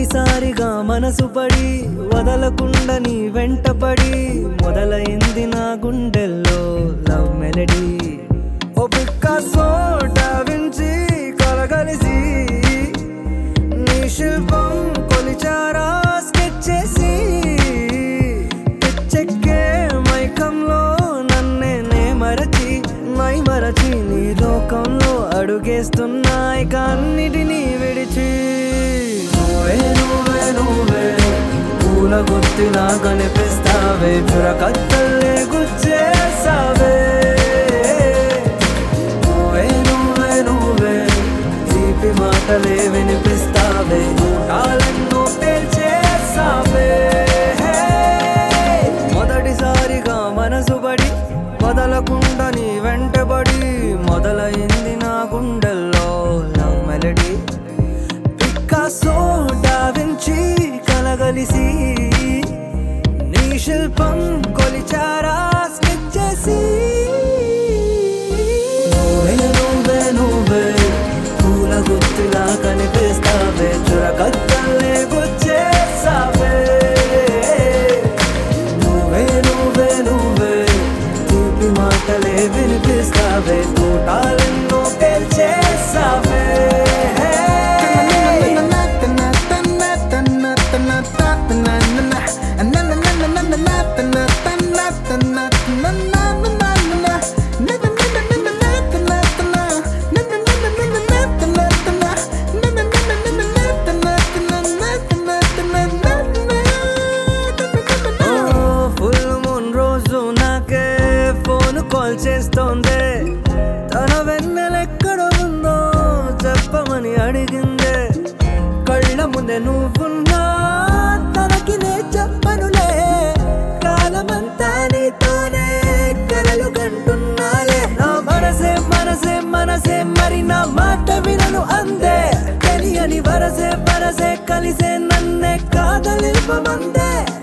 మొదటిసారిగా మనసు పడి వదలకుండా నీ వెంటపడి మొదలైంది నా గుండెల్లో లవ్ మెలడీ ఓ పికాసో డావించి కలగలిసి నీ శిల్పం కొలిచారా స్కెచ్ చేసి పిచ్చెక్కే మైకంలో నన్నే నే మరచి మై మరచి నీ లోకంలో అడుగేస్తున్నాయి కన్నిటినీ విడిచి నువ్వే నువ్వే నువ్వే పూల గుత్తిలా కనిపిస్తావే చురకత్తల్లే గుచ్చేసావే నువ్వే నువ్వే నువ్వే తీపి మాటలే వినిపిస్తావే కాలెన్నో పేల్చేసావే మొదటిసారిగా మనసు పడి వదలకుండా నీ వెంటబడి మొదలైంది నా గుండెల్లో లవ్ మెలడీ పికాసో డావించి కలగలిసి నీ శిల్పం కొలిచారా స్కెచ్ చేసి నువ్వే నువ్వే నువ్వే పూల గుత్తిలా కనిపిస్తావే చురకత్తల్లే గుచ్చేసావే నువ్వే నువ్వే నువ్వే తీపి మాటలే వినిపిస్తావే తోటాలెన్నో పేల్చేసావే ఓ ఫుల్ మూన్ రోజు నాకే ఫోన్ కాల్ చేస్తోంది తన వెన్నెలెక్కడ ఉందో చెప్పమని అడిగిందే కళ్ళ ముందే నువ్వున్నా తనకి నే చెప్పనులే కాలమంతా నీతోనే కలలు కంటున్నాలే నా మనసే మనసే మనసే మరి నా మాట వినను అందే తెలియని వరసే వరసే కలిసే నన్నే కాదలిపమందే